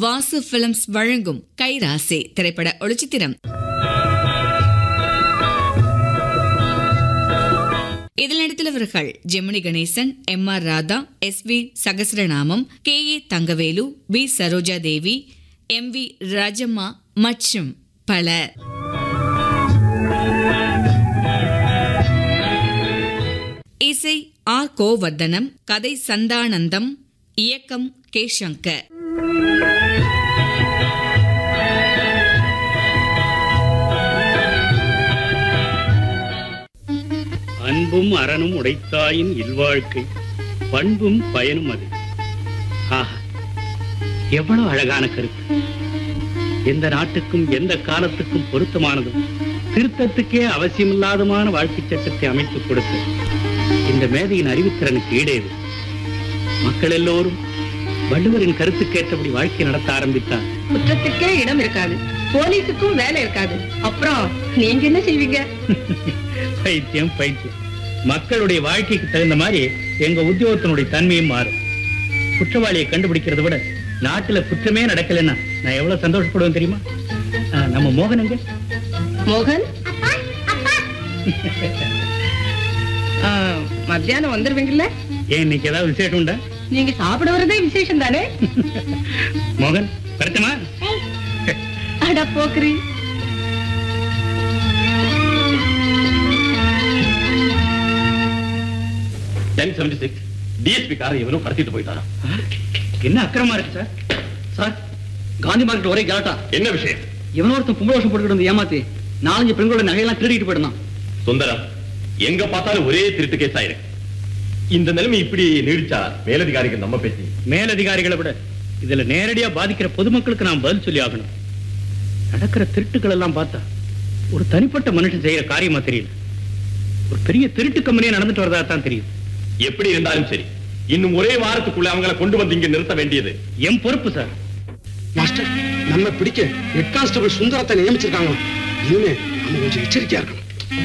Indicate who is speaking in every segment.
Speaker 1: Vasu films வழங்கும் கைராசி திரைப்பட ஒளிச்சித்திரம் இதில் நடித்துள்ளவர்கள் Gemini Ganesan M R Radha S V Sahasranamam K A Thangavelu B Saroja Devi M V Rajamma மற்றும் பலர் இசை ஆர் கோவர்தனம் கதை சந்தானந்தம் இயக்கம் கே சங்கர்
Speaker 2: அன்பும் அறனும் உடைத்தாயின் இல்வாழ்க்கை பண்பும் பயனும் அது ஆஹா எவ்வளவு அழகான கருத்து எந்த நாட்டுக்கும் எந்த காலத்துக்கும் பொருத்தமானதும் திருத்தத்துக்கே அவசியமில்லாதமான வாழ்க்கை சட்டத்தை அமைத்துக் கொடுத்து இந்த மேதையின் அறிவுத்திறனுக்கு ஈடேது மக்கள் எல்லோரும் வள்ளுவரின் கருத்துக்கேற்றபடி வாழ்க்கை நடத்த ஆரம்பித்தார்
Speaker 3: குற்றத்துக்கே இடம் இருக்காது போலீஸுக்கும் வேலை இருக்காது அப்புறம் நீங்க என்ன செய்வீங்க
Speaker 2: பைத்தியம் பைத்தியம் மக்களுடைய வாழ்க்கைக்கு தகுந்த மாதிரி எங்க உத்தியோகத்தினுடைய தன்மையும் மாறும் குற்றவாளியை கண்டுபிடிக்கிறத விட நாட்டுல குற்றமே நடக்கலைன்னா நான் எவ்வளவு சந்தோஷப்படுவேன் தெரியுமா ஆ, நம்ம மோகன் எங்க
Speaker 3: மோகன் ஆ, மத்தியானம் வந்துருவீங்கல்ல
Speaker 2: ஏன் இன்னைக்கு ஏதாவது விசேஷம் உண்டா
Speaker 3: நீங்க சாப்பிட வரதே விசேஷம் தானே
Speaker 2: மோகன் வரட்டுமா
Speaker 3: அட போக்குரி
Speaker 4: டென் செவன்டி சிக்ஸ் டிஎஸ்பி காரை இவனும் கடத்திட்டு போயிட்டாரா
Speaker 2: என்ன அக்கிரமா இருக்கு சார்
Speaker 5: சார் காந்தி மார்க்கெட் ஒரே கலாட்டா
Speaker 4: என்ன விஷயம்
Speaker 5: இவன ஒருத்தன் கும்பல வருஷம் போட்டுக்கிட்டு வந்து ஏமாத்தி நாலஞ்சு பெண்களோட நகையெல்லாம் திருடிட்டு போயிடலாம்
Speaker 4: சுந்தரம் எங்க பார்த்தாலும் ஒரே திருட்டு கேஸ் ஆயிருக்கு இந்த நிலைமை இப்படி நீடிச்சா மேலதிகாரிகள் நம்ம பேசி
Speaker 2: மேலதிகாரிகளை விட இதுல நேரடியா பாதிக்கிற பொதுமக்களுக்கு நாம் பதில் சொல்லி ஆகணும் நடக்கிற திருட்டுகள் எல்லாம் பார்த்தா ஒரு தனிப்பட்ட மனுஷன் செய்யற காரியமா தெரியல ஒரு பெரிய திருட்டு கம்பெனியா நடந்துட்டு வரதா தான் தெரியும்
Speaker 4: எப்படி இருந்தாலும் சரி இன்னும் ஒரே வாரத்துக்குள்ள அவங்கள கொண்டு வந்து இங்க நிறுத்த வேண்டியது
Speaker 2: என் பொறுப்பு சார்
Speaker 6: மாஸ்டர் நம்ம பிடிக்க ஹெட் கான்ஸ்டபிள் சுந்தரத்தை நியமிச்சிருக்காங்க இனிமே நம்ம கொஞ்சம் எச்சரிக்கையா இருக்கணும்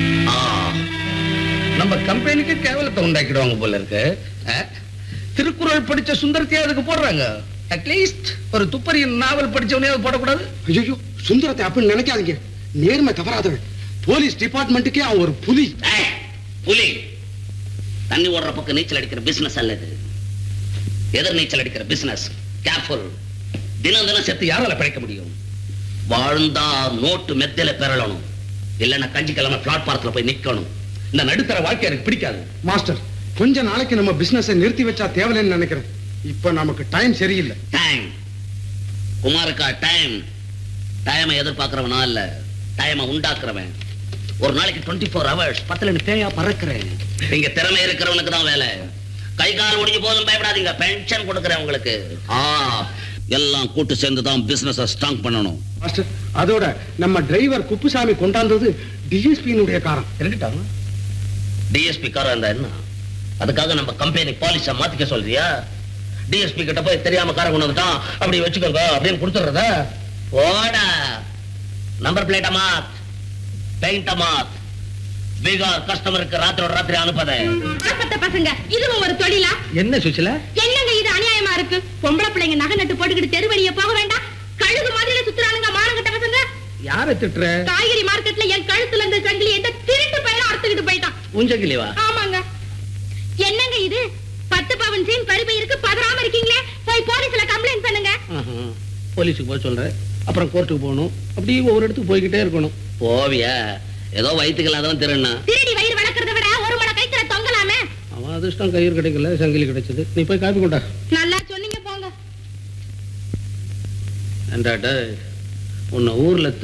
Speaker 7: நம்ம கம்பெனிக்கு கேவலத்தை உண்டாக்கிடுவாங்க போல இருக்கு அஹ், திருக்குறள் படிச்ச சுந்தரத்தையே அதுக்கு போடுறாங்க அட்லீஸ்ட் ஒரு துப்பறியின் நாவல் படிச்சவனையாவது போடக்கூடாது
Speaker 6: ஐயோ சுந்தரத்தை அப்படின்னு நினைக்காதீங்க நேர்மை தவறாதவன் போலீஸ் டிபார்ட்மெண்ட்டுக்கே அவன் ஒரு புலி
Speaker 8: ஏய், புலி தண்ணி ஓடுற பக்கம் நீச்சல் அடிக்கிற பிசினஸ் அல்ல இது எதிர் நீச்சல் அடிக்கிற பிசினஸ் கேர்ஃபுல் தினம் தினம் செத்து யாரால பிழைக்க முடியும் வாழ்ந்தா நோட்டு மெத்தையில பெறலணும் இல்லைன்னா கஞ்சி கிழமை பிளாட்பாரத்துல போய் நிக்கணும்
Speaker 7: இந்த நடுத்தர வாழ்க்கை எனக்கு பிடிக்காது
Speaker 6: மாஸ்டர் கொஞ்ச நாளைக்கு நம்ம பிசினஸை நிறுத்தி வச்சா தேவையில்லைன்னு நினைக்கிறேன் இப்ப நமக்கு டைம் சரியில்லை
Speaker 8: டைம் குமாருக்கா டைம் டைமை எதிர்பார்க்கறவனா இல்ல டைமை உண்டாக்குறவன் ஒரு நாளைக்கு டுவெண்ட்டி ஃபோர் ஹவர்ஸ் பத்துல பேயா பறக்கிறேன் இங்க திறமை இருக்கிறவனுக்கு தான் வேலை கை கால் ஒடிஞ்சு போதும் பயப்படாதீங்க பென்ஷன் கொடுக்குறேன் உங்களுக்கு ஆ எல்லாம் கூட்டு சேர்ந்து தான் பிசினஸ் ஸ்ட்ராங் பண்ணணும்
Speaker 6: மாஸ்டர் அதோட நம்ம டிரைவர் குப்புசாமி கொண்டாந்தது டிஎஸ்பியினுடைய காரம்
Speaker 7: இருக்கட்டும்
Speaker 8: டிஎஸ்பி காரா இருந்தா என்ன அதுக்காக நம்ம கம்பெனி பாலிச மாத்திக்க சொல்றியா டிஎஸ்பி கிட்ட போய் தெரியாம காரை கொண்டு வந்துட்டான் அப்படி வச்சுக்கோங்க அப்படின்னு கொடுத்துறதா போடா நம்பர் பிளேட்ட மாத் பெயிண்ட மாத் பீகார் கஸ்டமருக்கு ராத்திரோட ராத்திரி அனுப்பத
Speaker 9: ஆசத்த பசங்க இதுவும் ஒரு தொழிலா
Speaker 7: என்ன சுச்சில
Speaker 9: என்னங்க இது அநியாயமா இருக்கு பொம்பளை பிள்ளைங்க நகை நட்டு போட்டுக்கிட்டு தெரு வழியே போக வேண்டாம் கழுகு மாதிரில சுத்துறானுங்க மானங்கட்ட பசங்க
Speaker 7: யாரை திட்டுற
Speaker 9: காய்கறி மார்க்கெட்ல என் கழுத்துல இருந்த சங்கிலி எந்த திருட்டு பையனா அறுத்துக்கிட்டு போயிட்டான்
Speaker 8: உஞ்சகிலிவா
Speaker 9: ஆமாங்க என்னங்க இது பத்து பவன் சீன் பருப்பையிருக்கு பதறாம இருக்கீங்களே போய் போலீஸ்ல கம்ப்ளைண்ட் பண்ணுங்க
Speaker 7: போலீஸுக்கு போக சொல்றேன் அப்புறம் கோர்ட்டுக்கு போகணும் அப்படி ஒவ்வொரு இடத்துக்கு போய்கிட்டே இருக்கணும்
Speaker 8: போவியா ஏதோ வயிற்றுக்கு இல்லாதவன் திருண்ணா
Speaker 9: திருடி வயிறு வளர்க்கறத விட ஒரு மட கைத்துல தொங்கலாமே
Speaker 7: அவன் அதிர்ஷ்டம் கயிறு கிடைக்கல சங்கிலி கிடைச்சது நீ போய் காப்பி கொண்டா
Speaker 9: நல்லா சொன்னீங்க போங்க
Speaker 7: ஏண்டாட்ட உன்னை ஊர்ல